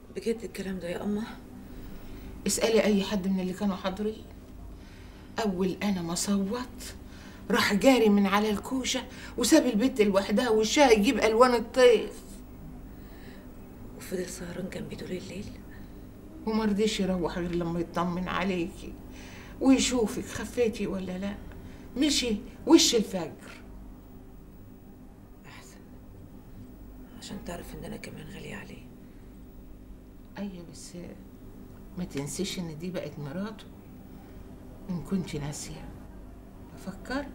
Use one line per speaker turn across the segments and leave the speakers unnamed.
بجد الكلام ده يا أما
اسألي أي حد من اللي كانوا حاضرين أول أنا ما صوت راح جاري من على الكوشة وساب البيت لوحدها وشها يجيب ألوان الطيف
وفضل سهران جنبي طول الليل
وما رضيش يروح غير لما يطمن عليكي ويشوفك خفيتي ولا لا مشي وش الفجر
أحسن عشان تعرف إن أنا كمان غالية عليه
أيوة بس ما تنسيش إن دي بقت مراته إن كنت ناسية أفكرك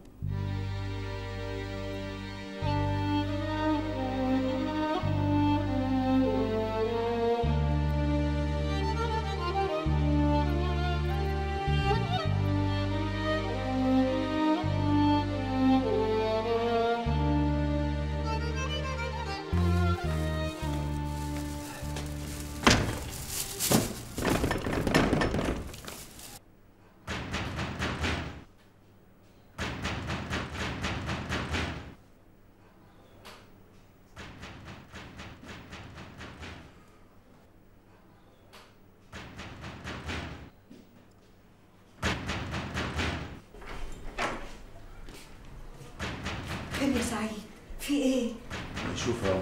خير يا سعيد في ايه؟
شوف يا عم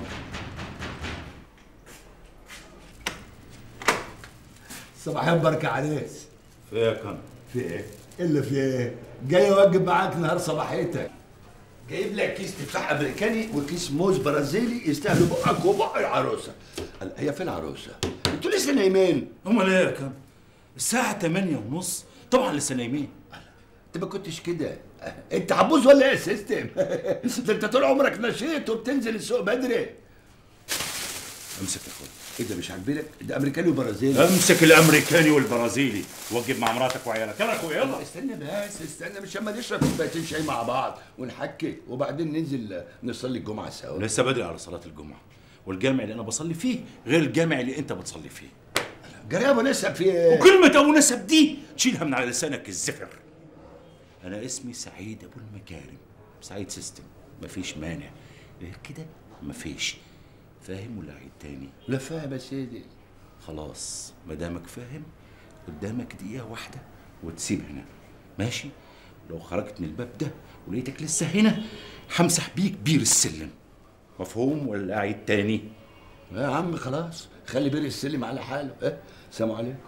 صباحين بركة عليك
في ايه يا كان
في ايه؟ الا في ايه؟ جاي اوجب معاك نهار صباحيتك
جايب لك كيس تفاح امريكاني وكيس موز برازيلي يستاهلوا بقك وبق العروسه قال هي فين العروسه؟ انتوا لسه نايمين
امال ايه يا كام الساعة 8 ونص طبعا لسه نايمين
انت ما كنتش كده انت عبوز ولا ايه يا سيستم؟ ده انت طول عمرك نشيط وبتنزل السوق بدري امسك يا اخويا ايه ده مش عاجبينك؟ ده امريكاني وبرازيلي
امسك الامريكاني والبرازيلي وجب مع مراتك وعيالك يلا يا اخويا يلا
استنى بس استنى مش اما نشرب كوبايتين شاي مع بعض ونحكي وبعدين ننزل نصلي الجمعه سوا
لسه بدري على صلاة الجمعة والجامع اللي انا بصلي فيه غير الجامع اللي انت بتصلي فيه
جري ابو نسب في ايه؟
وكلمة ابو نسب دي تشيلها من على لسانك الزفر انا اسمي سعيد ابو المكارم سعيد سيستم مفيش مانع غير كده مفيش فاهم ولا عيد تاني
لا فاهم يا سيدي
خلاص ما دامك فاهم قدامك دقيقة واحدة وتسيب هنا ماشي لو خرجت من الباب ده ولقيتك لسه هنا همسح بيك بير السلم مفهوم ولا عيد تاني
يا عم خلاص خلي بير السلم على حاله اه سلام عليكم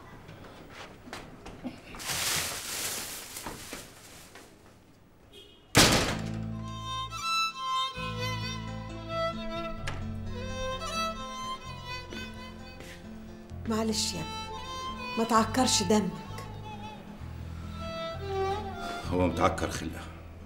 معلش يا ابني ما تعكرش دمك
هو متعكر خلقه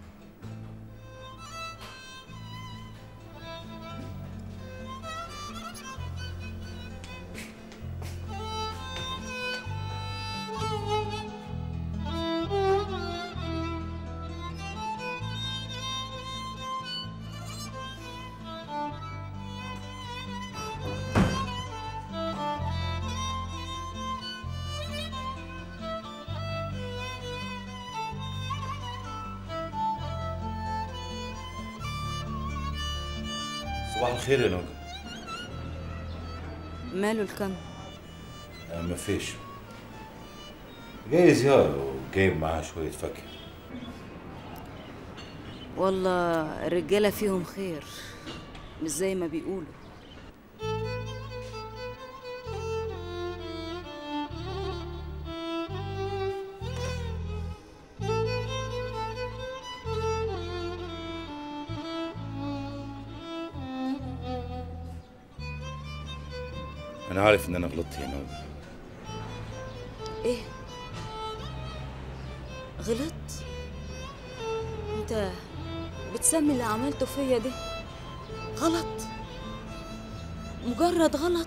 صباح الخير يا نوجة
ماله الكن
آه، مفيش جاي زيارة وجايب معاها شوية فاكهة
والله الرجالة فيهم خير مش زي ما بيقولوا
أنا عارف إن أنا غلطت يا نوجة
ايه غلط انت بتسمي اللي عملته فيا ده غلط مجرد غلط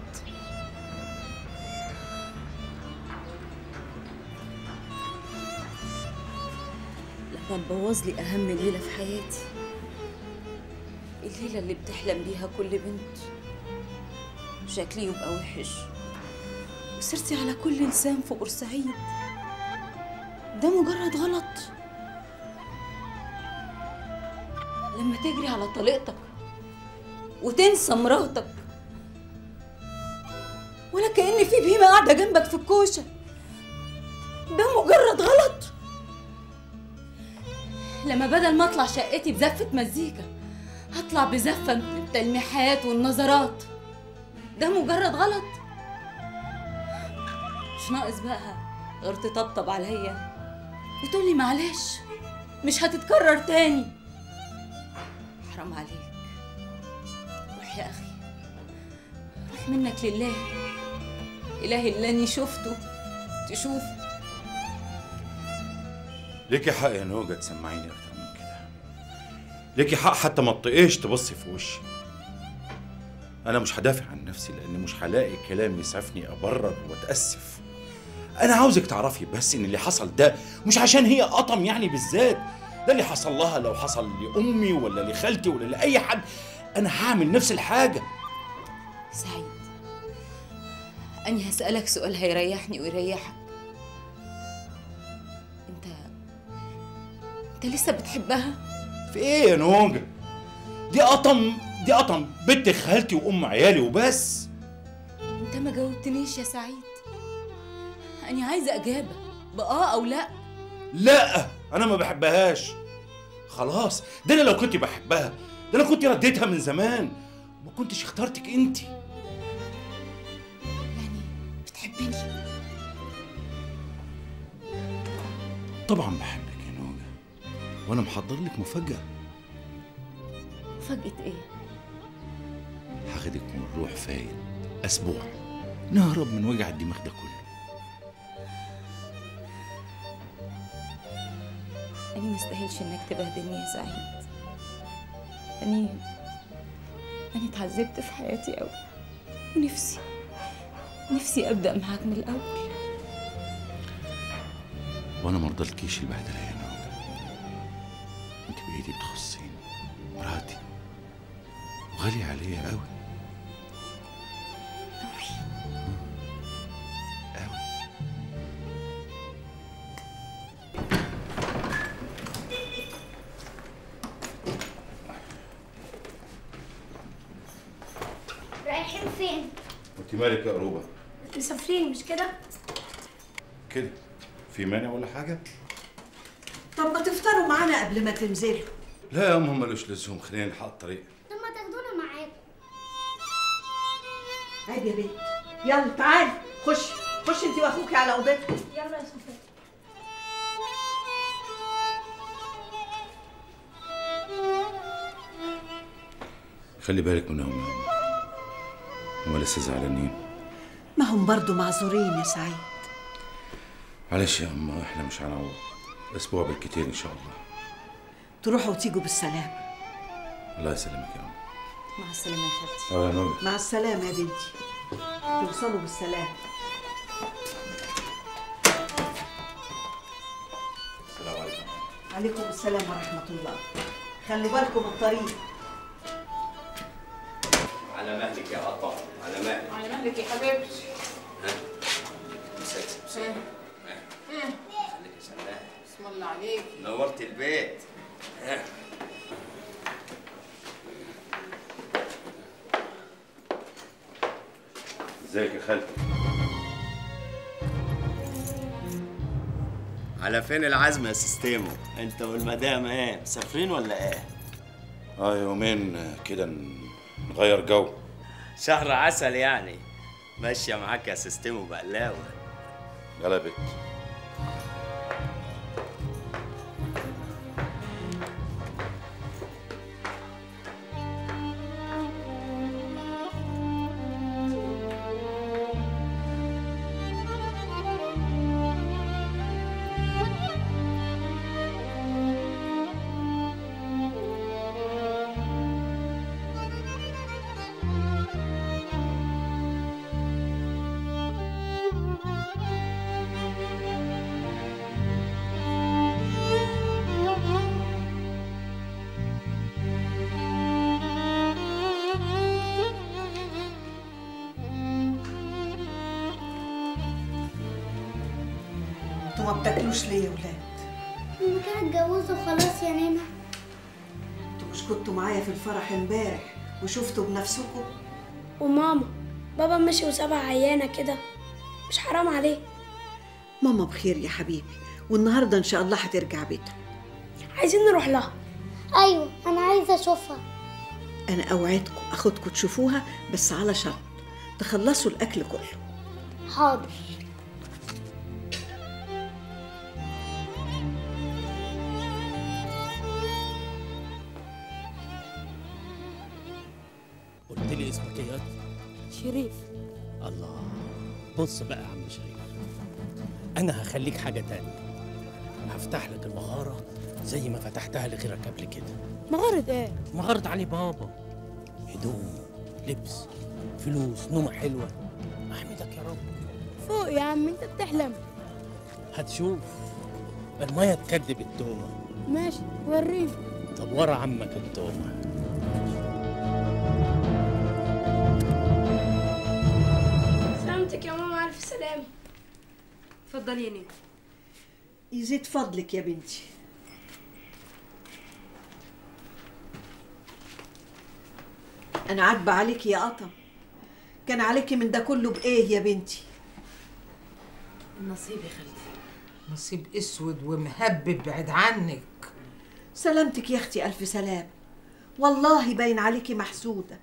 لما تبوظ لي اهم ليله في حياتي الليله اللي بتحلم بيها كل بنت شكلي يبقى وحش وسرتي على كل لسان في بورسعيد ده مجرد غلط لما تجري على طليقتك وتنسى مراتك ولا كأن في بهيمة قاعدة جنبك في الكوشة ده مجرد غلط لما بدل ما اطلع شقتي بزفة مزيكا هطلع بزفة من التلميحات والنظرات ده مجرد غلط مش ناقص بقى غير تطبطب عليا وتقولي معلش مش هتتكرر تاني حرام عليك روح يا أخي روح منك لله إلهي اللي أني شفته تشوفه
ليكي حق يا نوجة تسمعيني أكتر من كده ليكي حق حتى ما تطقيش تبصي في وشي أنا مش هدافع عن نفسي لأن مش هلاقي كلام يسعفني أبرر وأتأسف أنا عاوزك تعرفي بس إن اللي حصل ده مش عشان هي قطم يعني بالذات ده اللي حصل لها لو حصل لأمي ولا لخالتي ولا لأي حد أنا هعمل نفس الحاجة
سعيد أني هسألك سؤال هيريحني ويريحك أنت أنت لسه بتحبها؟
في إيه يا نوجة؟ دي قطم دي قطم بنت خالتي وأم عيالي وبس
أنت ما جاوبتنيش يا سعيد أني عايزة إجابة بآه أو لأ
لا انا ما بحبهاش خلاص ده انا لو كنت بحبها ده انا كنت رديتها من زمان ما كنتش اخترتك انت
يعني بتحبني
طبعا بحبك يا نوجة وانا محضر لك مفاجأة
مفاجأة إيه؟
هاخدك من الروح فايت اسبوع نهرب من وجع الدماغ ده كله
أني مستاهلش إنك تبهدلني يا سعيد أني أني اتعذبت في حياتي أوي ونفسي نفسي أبدأ معاك من الأول
وانا مرضلكيش البهدله يا نوجة انت بايدي بتخصيني مراتي وغالية عليا قوي قوي
رايحين فين؟
انت مالك يا قروبه
مسافرين مش كده؟
كده في مانع ولا حاجه
طب ما تفطروا معانا قبل ما تنزلوا
لا يا ام ملوش لزوم خلينا نلحق الطريق
طب ما تاخدونا معاكم
عيب يا بنت يلا تعالي خش خش انت واخوكي على اوضتك
يلا يا صفية
خلي بالك منهم يا أم. هما لسه زعلانين
ما هم برضو معذورين يا سعيد
معلش يا أم احنا مش هنعوض اسبوع بالكتير ان شاء الله
تروحوا وتيجوا بالسلامة
الله يسلمك يا أم
مع السلامة يا خالتي
اه يا نور
مع السلامة يا بنتي توصلوا بالسلامة
السلام عليكم
عليكم السلام ورحمة الله خلي بالكم الطريق
على مهلك يا عطاء على مهلك
على مهلك يا حبيبتي
مسكت مسكت خليك يا سلام
بسم الله عليك
نورت البيت
ازيك يا خالتي
على فين العزم يا سيستيمو انت والمدام ايه مسافرين ولا ايه
اه يومين كده ن- نغير جو
شهر عسل يعني ماشيه معاك يا سيستيمو بقلاوه
غلبت
انتوا ما بتاكلوش ليه يا ولاد
هما كانوا اتجوزوا خلاص يا نينا
انتوا مش كنتوا معايا في الفرح امبارح وشفتوا بنفسكم
وماما بابا مشي وسابها عيانة كده مش حرام عليه
ماما بخير يا حبيبي والنهارده ان شاء الله هترجع بيتها
عايزين نروح لها
ايوه انا عايزه اشوفها
انا اوعدكم اخدكم تشوفوها بس على شرط تخلصوا الاكل كله
حاضر
قلت لي اسمك ايه يا
شريف
الله بص بقى يا عم شريف انا هخليك حاجه تانية هفتح لك المغاره زي ما فتحتها لغيرك قبل كده
مغارة ايه
مغاره علي بابا هدوم لبس فلوس نومه حلوه احمدك يا رب
فوق يا عم انت بتحلم
هتشوف الميه تكدب التومه
ماشي وريني
طب ورا عمك التومه
سلامتك يا ماما الف سلامة
اتفضلي يا نينا
يزيد فضلك يا بنتي انا عاتبه عليكي يا قطم كان عليكي من ده كله بايه يا بنتي
النصيب يا خالتي نصيب اسود ومهبب بعد عنك
سلامتك يا اختي الف سلام والله باين عليكي محسوده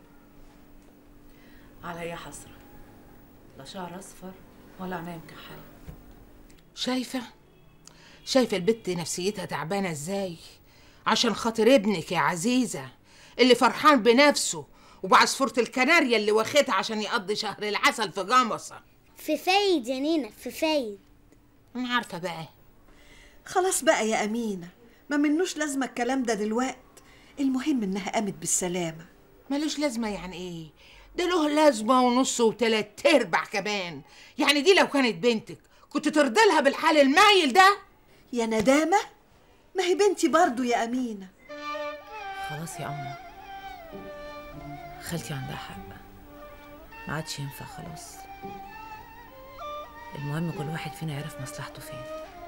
عليا حسرة لا شعر أصفر ولا عينيا مكحلة
شايفة شايفة البت نفسيتها تعبانة ازاي عشان خاطر ابنك يا عزيزة اللي فرحان بنفسه وبعصفورة الكناريا اللي واخدها عشان يقضي شهر العسل في جمصة
في فايد يا نينا في فايد
انا عارفة بقى
خلاص بقى يا امينه ما منوش لازمه الكلام ده دلوقت المهم انها قامت بالسلامه
ملوش لازمة يعني ايه ده له لازمة ونص وتلات ارباع كمان يعني دي لو كانت بنتك كنت ترضي لها بالحال المايل ده
يا ندامه ما هي بنتي برضو يا امينه
خلاص يا أمه خالتي عندها حق ما عادش ينفع خلاص المهم كل واحد فينا يعرف مصلحته فين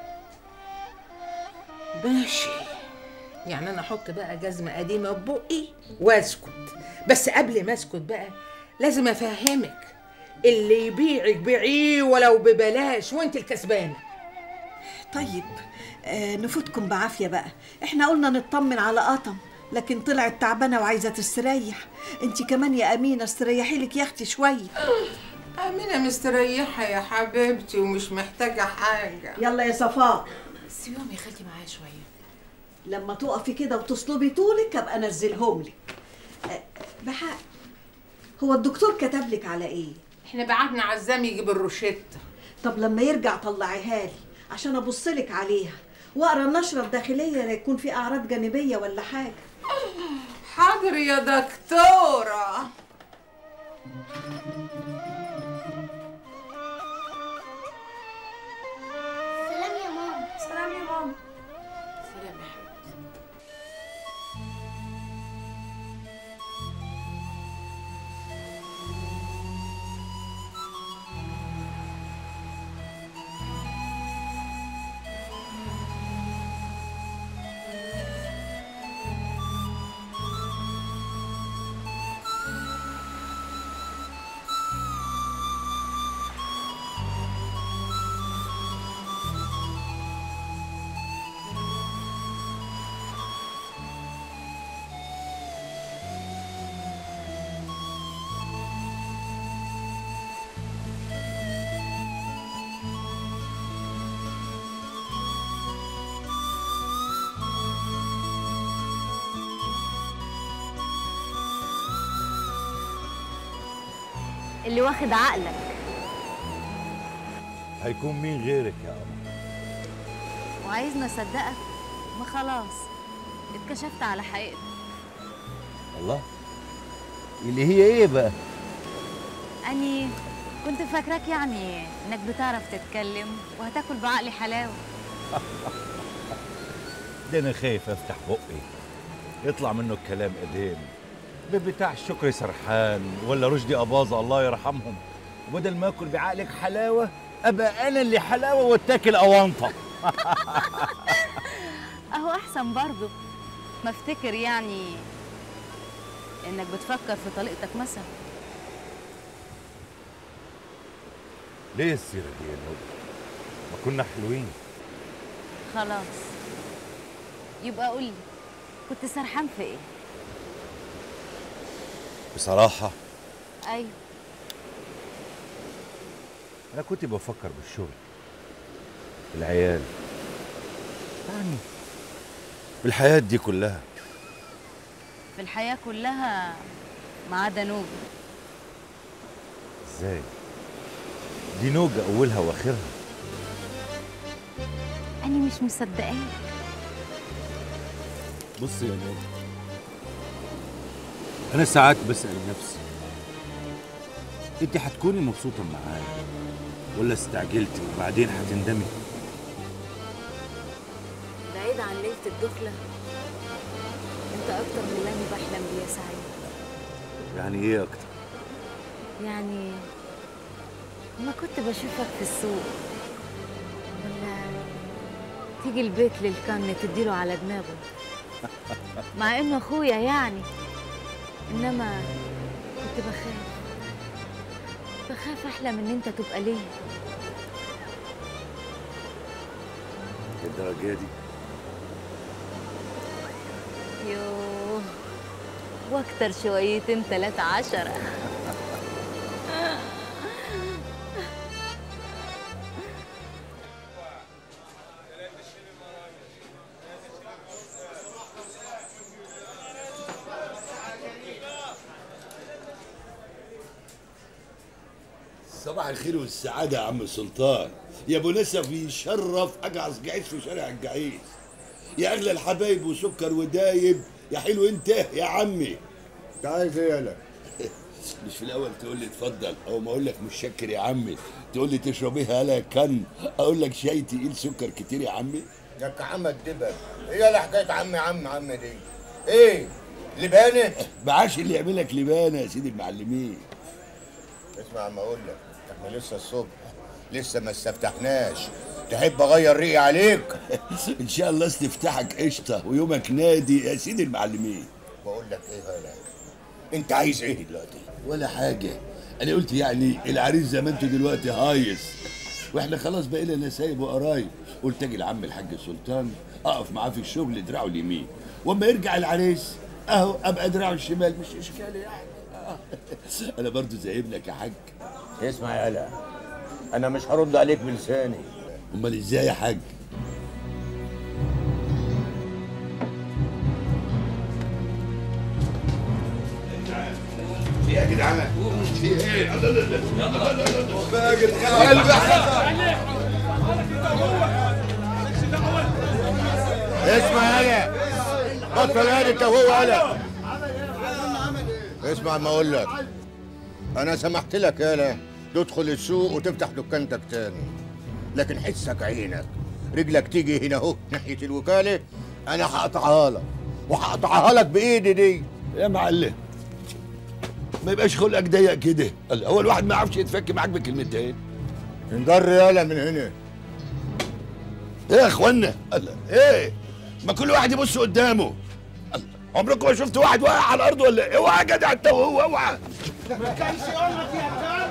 ماشي يعني انا احط بقى جزمه قديمه ببقي واسكت بس قبل ما اسكت بقى لازم افهمك اللي يبيعك بيعيه ولو ببلاش وانت الكسبانه
طيب آه نفوتكم بعافيه بقى احنا قلنا نطمن على قطم لكن طلعت تعبانه وعايزه تستريح انت كمان يا امينه استريحي لك يا اختي شويه
امينه مستريحه يا حبيبتي ومش محتاجه حاجه
يلا يا صفاء
سيبيهم يا خالتي معايا شوية
لما تقفي كده وتصلبي طولك ابقى انزلهم لك آه، بحق هو الدكتور كتب لك على ايه
احنا بعتنا عزام يجيب الروشته
طب لما يرجع طلعيها لي عشان ابص لك عليها واقرا النشره الداخليه لا يكون في اعراض جانبيه ولا حاجه
حاضر يا دكتوره
سلام يا ماما
سلام يا ماما
سلام يا حبيبتي
اللي واخد عقلك
هيكون مين غيرك يا قمر
وعايزنا اصدقك ما خلاص اتكشفت على حقيقتك
الله اللي هي ايه بقى
اني كنت فاكراك يعني انك بتعرف تتكلم وهتاكل بعقلي حلاوه
ده انا خايف افتح بقي يطلع منه الكلام قديم بتاع شكري سرحان ولا رشدي اباظه الله يرحمهم وبدل ما اكل بعقلك حلاوه ابقى انا اللي حلاوه واتاكل اونطه
اهو احسن برضه ما افتكر يعني انك بتفكر في طليقتك مثلا
ليه السيره دي يا نوبه ما كنا حلوين
خلاص يبقى قولي كنت سرحان في ايه
بصراحه
ايوه
انا كنت بفكر بالشغل العيال يعني بالحياه دي كلها
في الحياه كلها ما عدا نوبه
ازاي دي نوجة اولها واخرها
أنا مش مصدقاك
بص يا نوجة انا ساعات بسال نفسي انت هتكوني مبسوطه معايا ولا استعجلتي وبعدين هتندمي
بعيد عن ليلة الدخلة أنت أكتر من اللي أنا بحلم بيه يا سعيد
يعني ايه اكتر
يعني لما كنت بشوفك في السوق ولا تيجي البيت للكن تديله على دماغه مع انه اخويا يعني انما كنت بخاف بخاف احلم ان انت تبقى ليا
الدرجه دي
يوه واكتر شويتين تلاتة عشرة
صباح الخير والسعادة يا عم سلطان يا ابو نسف يشرف اجعص جعيس في شارع الجعيس يا اغلى الحبايب وسكر ودايب يا حلو انت يا عمي انت عايز ايه يالا مش في الاول تقول لي اتفضل او ما اقول لك مش شكر يا عمي تقول لي تشرب ايه يالا كن اقول لك شاي تقيل سكر كتير يا عمي
يا محمد دبل ايه اللي حكايه عم عم عم دي ايه لبانه
معاش اللي يعمل لك لبانه يا سيدي المعلمين
اسمع ما اقول لك احنا لسه الصبح لسه ما استفتحناش تحب اغير ريقي عليك
ان شاء الله استفتحك قشطه ويومك نادي يا سيدي المعلمين
بقول لك ايه هلا انت عايز ايه دلوقتي
ولا حاجه انا قلت يعني العريس زي ما انتوا دلوقتي هايص واحنا خلاص بقينا نسايب وقرايب قلت اجي لعم الحاج سلطان اقف معاه في الشغل دراعه اليمين واما يرجع العريس اهو ابقى دراعه الشمال مش اشكال يعني آه. انا برضو زي ابنك يا حاج
اسمع يا هلا انا مش هرد عليك بلساني
امال ازاي يا حاج
في يا جدعان في ايه الله الله الله الله
بقى يا
جدعان اسمع يالا بطل هادي انت وهو يالا اسمع ما اقول لك انا سمحت لك يالا تدخل السوق وتفتح دكانتك تاني لكن حسك عينك رجلك تيجي هنا اهو ناحيه الوكاله انا هقطعها لك وهقطعها لك بايدي دي
يا معلم ما يبقاش خلقك ضيق كده الله، هو الواحد ما يعرفش يتفك معاك بكلمتين
انجر يالا من هنا
ايه يا اخوانا الله ايه ما كل واحد يبص قدامه الله عمركم ما شفت واحد واقع على الارض ولا ايه اوعى يا جدع انت وهو اوعى
ما كانش يقول لك يا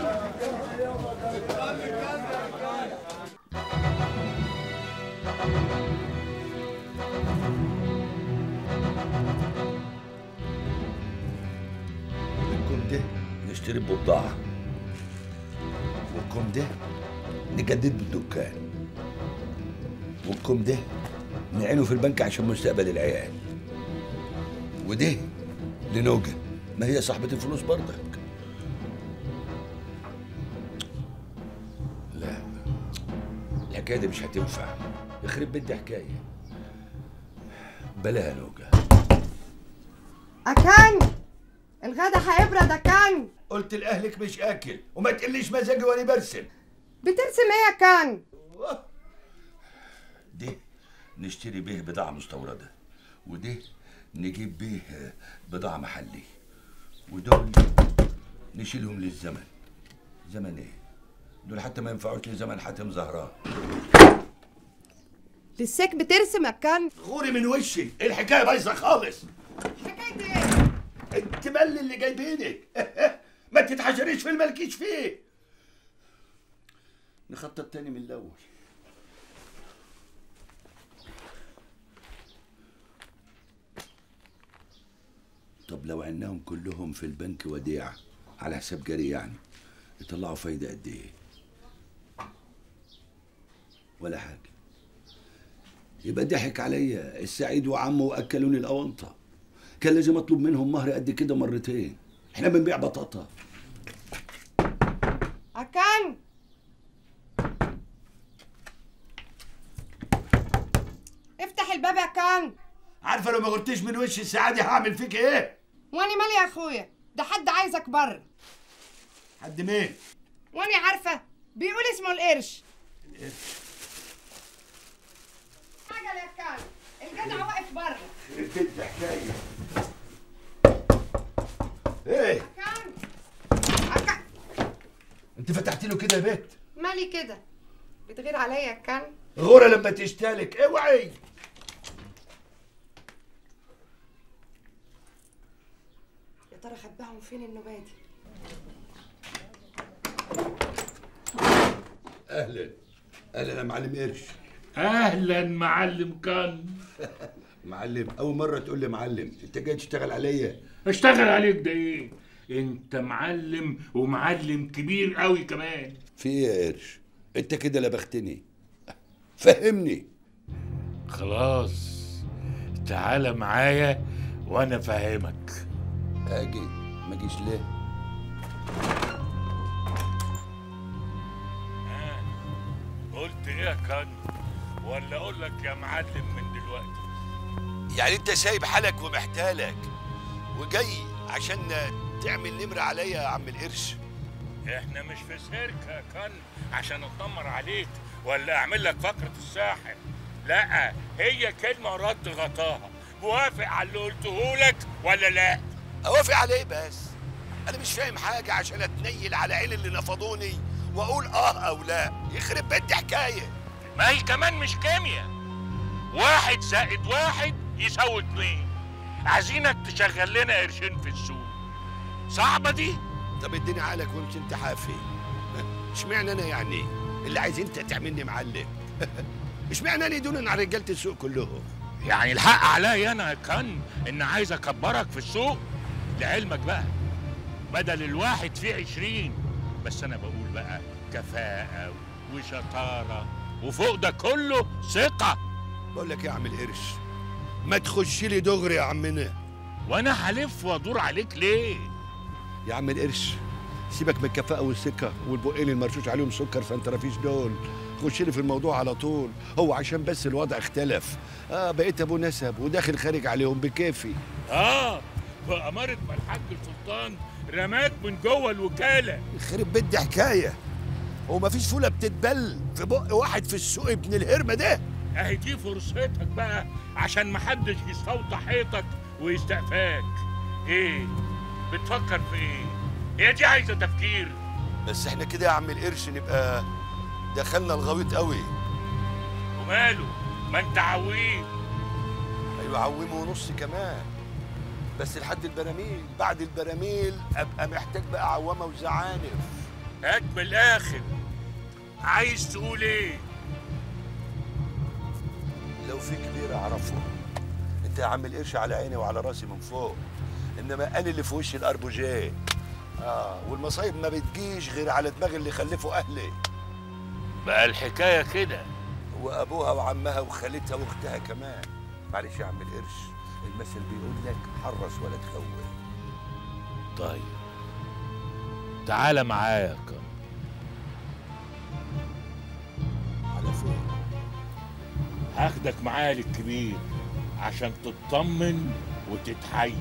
الكم ده نشتري ببضاعة والكم ده نجدد بالدكان والكم ده نعينه في البنك عشان مستقبل العيال وده لنوجة ما هي صاحبة الفلوس برضك لا الحكاية دي مش هتنفع يخرب بنت حكاية بلاها نوجة
أكان الغدا هيبرد أكان
قلت لأهلك مش آكل وما تقليش مزاجي وأنا برسم
بترسم إيه يا أكان؟
ده نشتري به بضاعة مستوردة وده نجيب به بضاعة محلي ودول نشيلهم للزمن زمن ايه؟ دول حتى ما ينفعوش لزمن حاتم زهران
لساك بترسم أكان؟
غوري من وشي الحكاية بايظة خالص
حكاية إيه؟
انت مال اللي جايبينك ما تتحشريش في الملكيش فيه نخطط تاني من الاول طب لو عناهم كلهم في البنك وديعة على حساب جري يعني يطلعوا فايدة قد ايه ولا حاجة يبقى ضحك عليا السعيد وعمه واكلوني الاونطه كان لازم اطلب منهم مهر قد كده مرتين احنا بنبيع بطاطا
أكان افتح الباب يا كان
عارفه لو ما قلتيش من وش السعادة هعمل فيك ايه
واني مالي يا اخويا ده حد عايزك بره
حد مين
واني عارفه بيقول اسمه القرش عجل يا كان الجدع واقف بره
بنت حكايه ايه
كان
انت فتحت له كده يا بيت
مالي كده بتغير عليا يا كان
غوره لما تشتالك اوعي
يا ترى خباهم فين النبادي
اهلا اهلا يا معلم قرش
اهلا معلم كان
معلم اول مره تقول لي معلم انت جاي تشتغل عليا
اشتغل عليك ده ايه انت معلم ومعلم كبير قوي كمان
في ايه يا قرش انت كده لبختني فهمني
خلاص تعالى معايا وانا فاهمك
اجي ما اجيش ليه
قلت ايه يا كان ولا اقول لك يا معلم من دلوقتي
يعني انت سايب حالك ومحتالك وجاي عشان تعمل نمرة عليا يا عم القرش
احنا مش في سيرك يا كان عشان اتنمر عليك ولا اعمل لك فقرة الساحر لا هي كلمة رد غطاها موافق على اللي قلته لك ولا لا
اوافق عليه بس انا مش فاهم حاجة عشان اتنيل على عيل اللي نفضوني واقول اه او لا يخرب بيت حكاية
ما هي كمان مش كيمياء واحد زائد واحد يساوي اتنين عايزينك تشغل لنا قرشين في السوق صعبة دي؟
طب اديني عقلك وامشي انت حافي اشمعنى انا يعني اللي عايز انت تعملني معلم اشمعنى انا دون على رجاله السوق كلهم
يعني الحق عليا انا يا كان ان عايز اكبرك في السوق لعلمك بقى بدل الواحد فيه عشرين بس انا بقول بقى كفاءة وشطارة وفوق ده كله ثقة
بقول لك يا عم القرش ما تخش لي دغري يا عمنا
وانا هلف وادور عليك ليه
يا عم القرش سيبك من الكفاءة والثقة والبقين المرشوش عليهم سكر فانت مفيش دول خش لي في الموضوع على طول هو عشان بس الوضع اختلف اه بقيت ابو نسب وداخل خارج عليهم بكيفي
اه بأمارة ما الحاج السلطان رماك من جوه الوكالة
يخرب بيت دي حكاية هو مفيش فولة بتتبل في بق واحد في السوق ابن الهرمة ده
اهي دي فرصتك بقى عشان محدش يستوطى حيطك ويستقفاك ايه بتفكر في ايه هي دي عايزه تفكير
بس احنا كده يا عم القرش نبقى دخلنا الغويط قوي
وماله ما انت عويم
ايوه عويمه ونص كمان بس لحد البراميل بعد البراميل ابقى محتاج بقى عوامه وزعانف
هات من الاخر عايز تقول ايه
لو في كبير اعرفه انت يا عم القرش على عيني وعلى راسي من فوق انما انا اللي في وش الاربوجيه اه والمصايب ما بتجيش غير على دماغ اللي خلفوا اهلي
بقى الحكايه كده
وابوها وعمها وخالتها واختها كمان معلش يا عم القرش المثل بيقول لك حرص ولا تخوف
طيب تعالى معايا يا كم
على فين
هاخدك معايا للكبير عشان تطمن وتتحين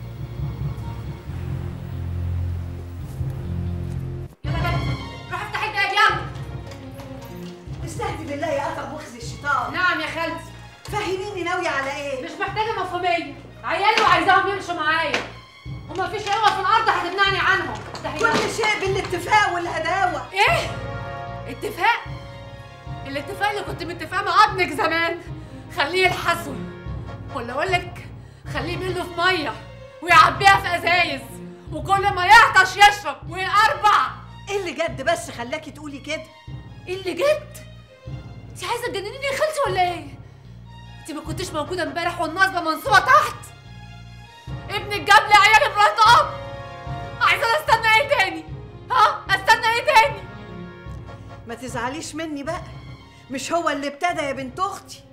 روح افتح الباب يلا
استهدي بالله يا قطع مخزي الشيطان
نعم يا خالتي
فهميني ناوية على ايه
مش محتاجة مفهومية عيالي وعايزاهم يمشوا معايا وما فيش قوة في الأرض هتمنعني عنهم ده
كل شيء بالاتفاق والهداوة
إيه؟ اتفاق؟ الاتفاق اللي كنت متفقة مع ابنك زمان خليه يلحسه ولا أقول لك خليه يمله في مية ويعبيها في أزايز وكل ما يعطش يشرب ويقربع
ايه اللي جد بس خلاكي تقولي كده
ايه اللي جد انت عايزه تجننيني يا خالتي ولا ايه انت ما كنتش موجوده امبارح والنصبه منصوبه تحت ابنك جاب لي عيال مرات اب عايزه أنا استنى ايه تاني ها استنى ايه تاني
ما تزعليش مني بقى مش هو اللي ابتدى يا بنت اختي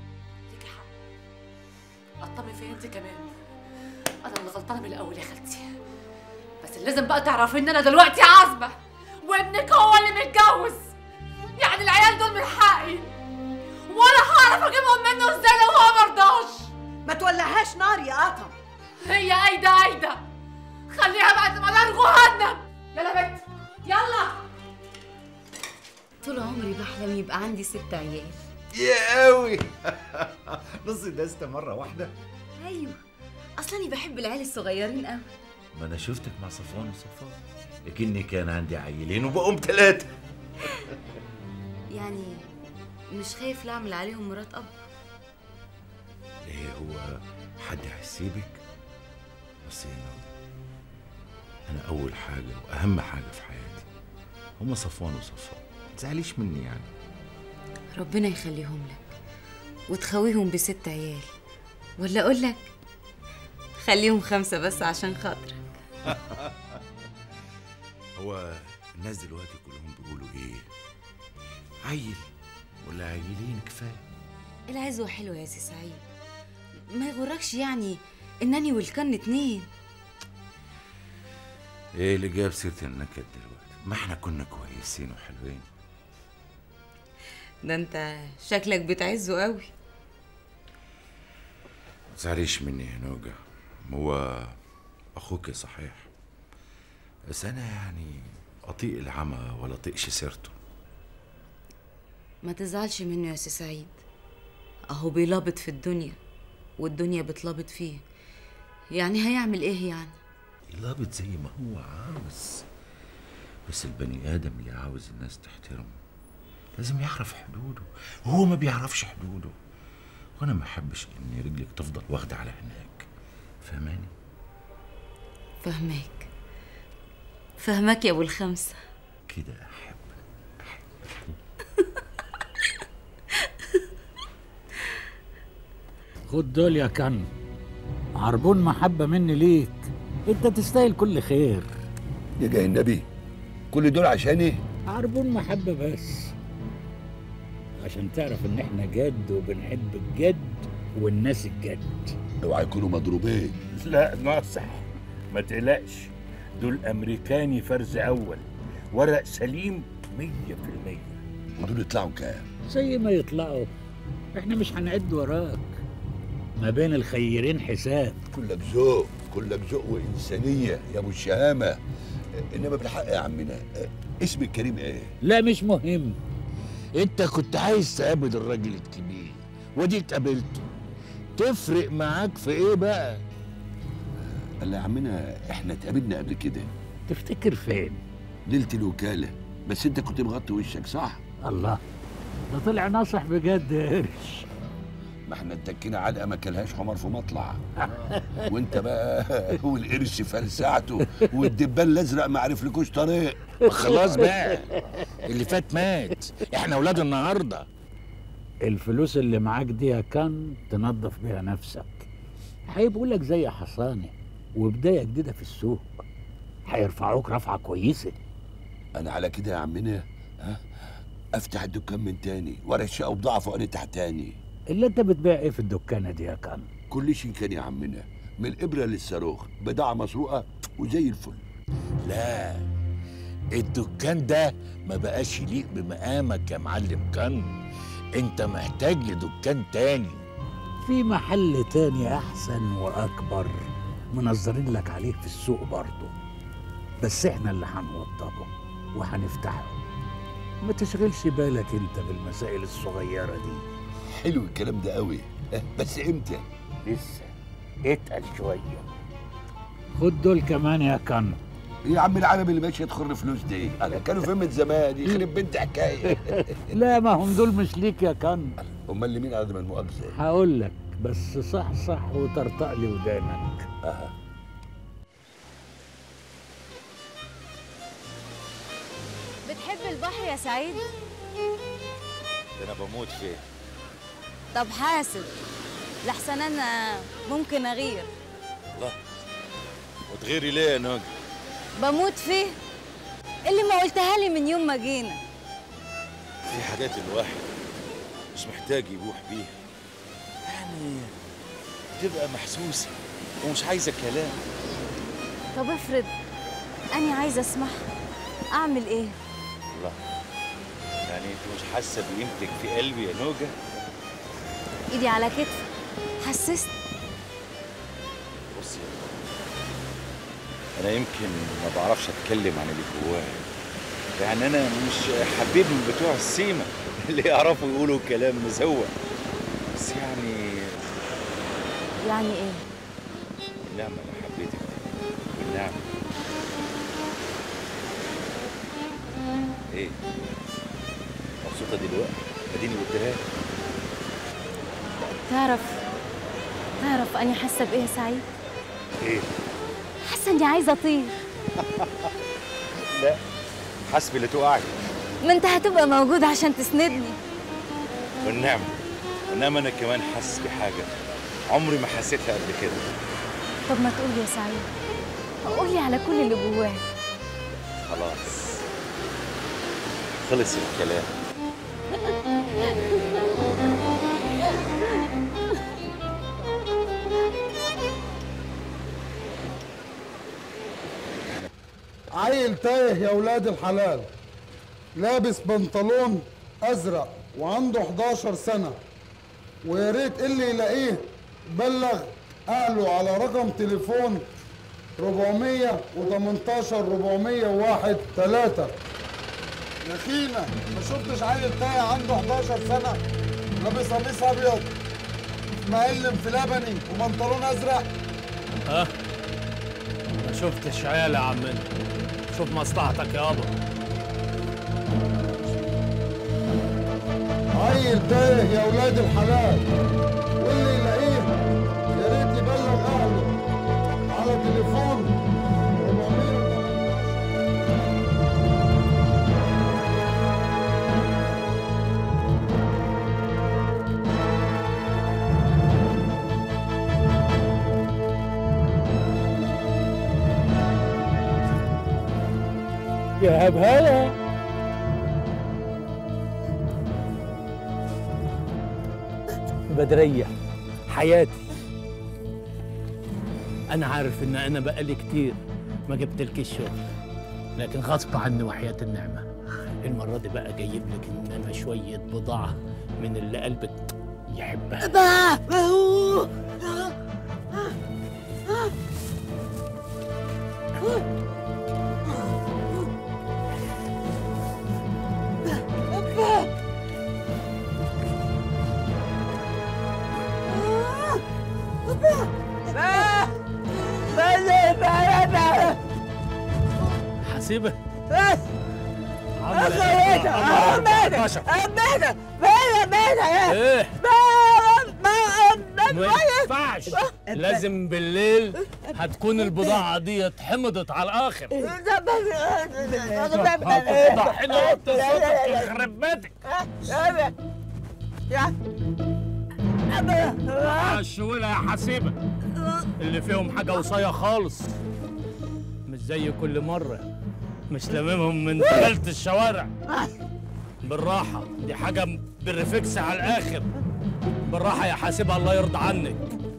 قطمي فيا انت كمان انا اللي غلطانه من الاول يا خالتي بس لازم بقى تعرفي ان انا دلوقتي عازبه وابنك هو اللي متجوز يعني العيال دول من حقي وانا هعرف اجيبهم منه ازاي لو هو مرضاش
ما تولعهاش نار يا قطم
هي ايده ايده خليها بعد ما نار جهنم يلا بنت يلا
طول عمري بحلم يبقى عندي ست عيال
يا قوي نص دستة مرة واحدة
ايوه اصلا بحب العيال الصغيرين قوي
ما انا شفتك مع صفوان وصفوان لكني كان عندي عيلين وبقوم ثلاثة
يعني مش خايف لا اعمل عليهم مرات اب
ليه هو حد هيسيبك بس يا نور انا اول حاجة واهم حاجة في حياتي هما صفوان وصفوان ما تزعليش مني يعني
ربنا يخليهم لك وتخويهم بست عيال ولا اقول لك خليهم خمسة بس عشان خاطرك
هو الناس دلوقتي كلهم بيقولوا ايه عيل ولا عيلين كفايه
العزوة حلوة يا سي سعيد ما يغركش يعني انني والكن اتنين
ايه اللي جاب سيره النكد دلوقتي ما احنا كنا كويسين وحلوين
ده انت شكلك بتعزه قوي
ما تزعليش مني يا نوجة هو اخوك صحيح بس انا يعني اطيق العمى ولا اطيقش سيرته
ما تزعلش منه يا سي سعيد اهو بيلابط في الدنيا والدنيا بتلابط فيه يعني هيعمل ايه يعني
يلابط زي ما هو عاوز بس البني ادم اللي عاوز الناس تحترمه لازم يعرف حدوده وهو ما بيعرفش حدوده وانا ما احبش ان رجلك تفضل واخده على هناك فهماني
فهماك فهماك يا ابو الخمسه
كده احب
خد دول يا كن عربون محبة مني ليك انت تستاهل كل خير
يا جاي النبي كل دول عشاني
عربون محبة بس عشان تعرف ان احنا جد وبنحب الجد والناس الجد
اوعى يكونوا مضروبين
لا ناصح ما تقلقش دول امريكاني فرز اول ورق سليم مية في المية
ودول يطلعوا كام
زي ما يطلعوا احنا مش هنعد وراك ما بين الخيرين حساب
كلك ذوق كلك ذوق وانسانيه يا ابو الشهامه انما بالحق يا عمنا اسم الكريم ايه
لا مش مهم انت كنت عايز تقابل الراجل الكبير وديك قابلته تفرق معاك في ايه بقى
قال لي يا عمنا احنا اتقابلنا قبل كده
تفتكر فين
ليله الوكاله بس انت كنت مغطي وشك صح
الله ده طلع ناصح بجد يا قرش
ما احنا اتكينا علقه ما كلهاش حمار في مطلع وانت بقى والقرش فلسعته والدبان الازرق ما عرفلكوش طريق
خلاص بقى اللي فات مات احنا اولاد النهارده الفلوس اللي معاك دي يا كان تنظف بيها نفسك هيبقوا لك زي حصانه وبدايه جديده في السوق هيرفعوك رفعه كويسه
انا على كده يا عمنا ها افتح الدكان من تاني ورا الشقه بضاعه فوق تحتاني
اللي انت بتبيع ايه في الدكانه دي يا كان
كل شيء كان يا عمنا من الابره للصاروخ بضاعه مسروقه وزي الفل
لا الدكان ده ما بقاش يليق بمقامك يا معلم كان انت محتاج لدكان تاني في محل تاني احسن واكبر منظرين لك عليه في السوق برضه بس احنا اللي هنوضبه وهنفتحه ما تشغلش بالك انت بالمسائل الصغيره دي
حلو الكلام ده قوي بس امتى
لسه اتقل شويه خد دول كمان يا كان
ايه يا عم العالم اللي ماشي يدخل فلوس دي انا كانوا فين من زمان يخرب بنت حكايه
لا ما هم دول مش ليك يا كان
امال لمين عدم المؤاخذه
هقول لك بس صح صح وطرطق لي ودانك
اها
بتحب البحر يا سعيد
ده انا بموت فيه
طب حاسب لحسن انا ممكن اغير
الله وتغيري ليه يا نوجي
بموت فيه اللي ما قلتها لي من يوم ما جينا
في حاجات الواحد مش محتاج يبوح بيها يعني تبقى محسوسة ومش عايزة كلام
طب افرض اني عايزه اسمعها اعمل ايه
الله يعني انت مش حاسة بقيمتك في قلبي يا نوجة
ايدي على كتفي حسسني
بصي انا يمكن ما بعرفش اتكلم عن اللي جوايا يعني انا مش حبيب من بتوع السيما اللي يعرفوا يقولوا كلام مزوق بس يعني
يعني ايه
النعمة انا حبيتك بالنعمة ايه مبسوطة دلوقتي اديني قلتها لك.
تعرف تعرف اني حاسه بايه يا سعيد
ايه
حاسه اني عايزه اطير
لا حسبي اللي توقعك
ما انت هتبقى موجود عشان تسندني
والنعمة والنعمة انا كمان حاسس بحاجة عمري ما حسيتها قبل كده
طب ما تقول يا سعيد قولي على كل اللي جواك
خلاص خلص الكلام
عيل تايه يا ولاد الحلال لابس بنطلون ازرق وعنده 11 سنه ويا ريت اللي يلاقيه بلغ اهله على رقم تليفون 418 401 3 يا خينا ما شفتش عيل تايه عنده 11 سنه لابس قميص ابيض مقلم في لبني وبنطلون ازرق
ها ما شفتش عيال يا عمنا شوف مصلحتك يابا
عيل تايه يا ولاد الحلال واللي يلاقيه يا ريت يبلغ اهله على تليفون 418
يا هبهله بدرية حياتي أنا عارف إن أنا بقالي كتير ما جبتلك الشغل لكن غصب عني وحياة النعمة المرة دي بقى جايب لك إنما شوية بضاعة من اللي قلبك يحبها حسيبة ايه ما ينفعش لازم بالليل هتكون البضاعة دي اتحمضت على الآخر حلوة يخرب بيتك الشويلة يا حسيبة اللي فيهم حاجة وصاية خالص مش زي كل مرة مش لاممهم من ثلاثة الشوارع بالراحة دي حاجة بالريفكس على الآخر بالراحة يا حاسبة الله يرضى عنك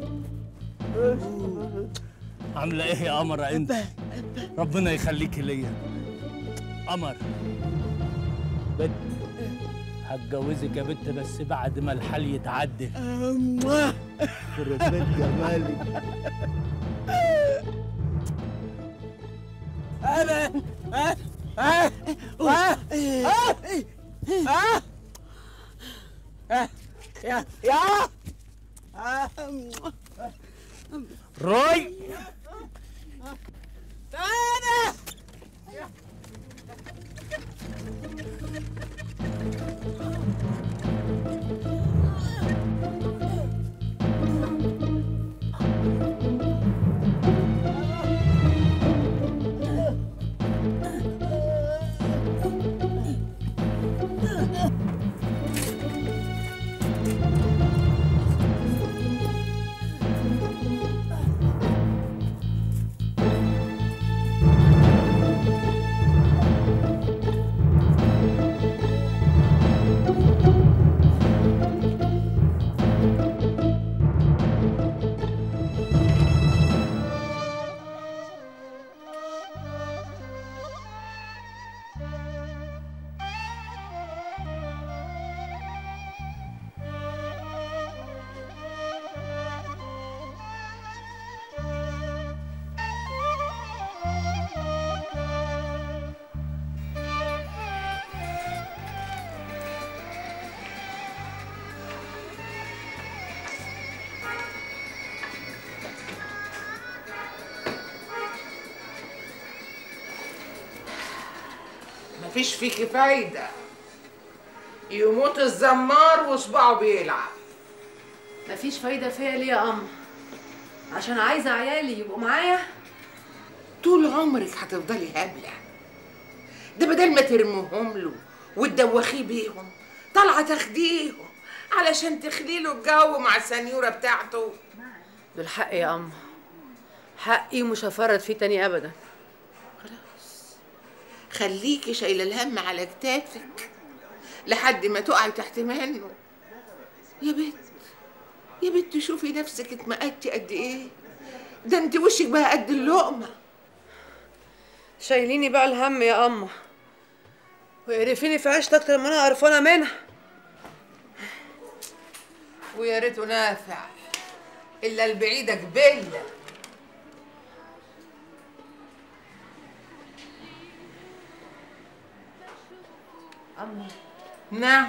عاملة إيه يا قمر أنت؟ ربنا يخليكي ليا قمر بنت هتجوزك يا بنت بس بعد ما الحال يتعدل يخرب بيت جمالك
انا ها ها ها ها يا يا
روي
انا
مفيش فيكي فايدة يموت الزمار وصباعه بيلعب
مفيش فايدة فيا ليه يا أم عشان عايزة عيالي يبقوا معايا
طول عمرك هتفضلي هبلة ده بدل ما ترموهم له وتدوخيه بيهم طالعة تاخديهم علشان تخلي له الجو مع السنيورة بتاعته
بالحق يا أم حقي مش هفرط فيه تاني أبدا
خليكي شايلة الهم على كتافك لحد ما تقعي تحت منه يا بنت يا بنت شوفي نفسك اتمقدتي قد ايه ده انت وشك بقى قد اللقمة
شايليني بقى الهم يا أمه وقرفيني في عيشتي أكتر ما أنا قرفانة منها
ويا ريته نافع الا البعيدة جبلة
أمه
نعم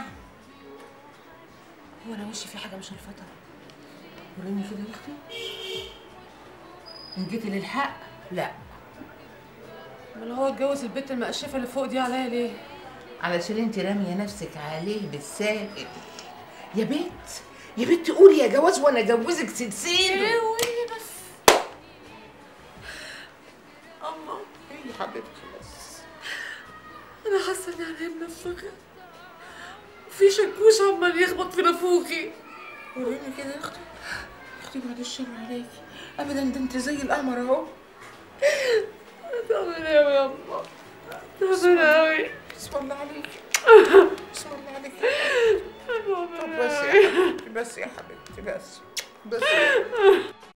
هو أنا وشي في حاجة مش الفترة
وريني كده يا اختي ان جيتي للحق لا
امال هو اتجوز البنت المقشفة اللي فوق دي عليا ليه؟
علشان انت راميه نفسك عليه بالساهل يا بنت يا بنت قولي يا جواز وانا اجوزك سلسله
ايه وايه بس أما
ايه يا حبيبتي بس
أنا حاسة إني عليا منفخة وفي شكوش عمال يخبط في نافوخي
وريني كده يا اختي يا اختي بعد الشر عليكي ابدا ده انت زي القمر اهو
تعبانة أوي يا أما تعبانة أوي
بسم الله عليكي بسم الله عليكي طب بس يا حبيبتي بس يا حبيبتي بس بس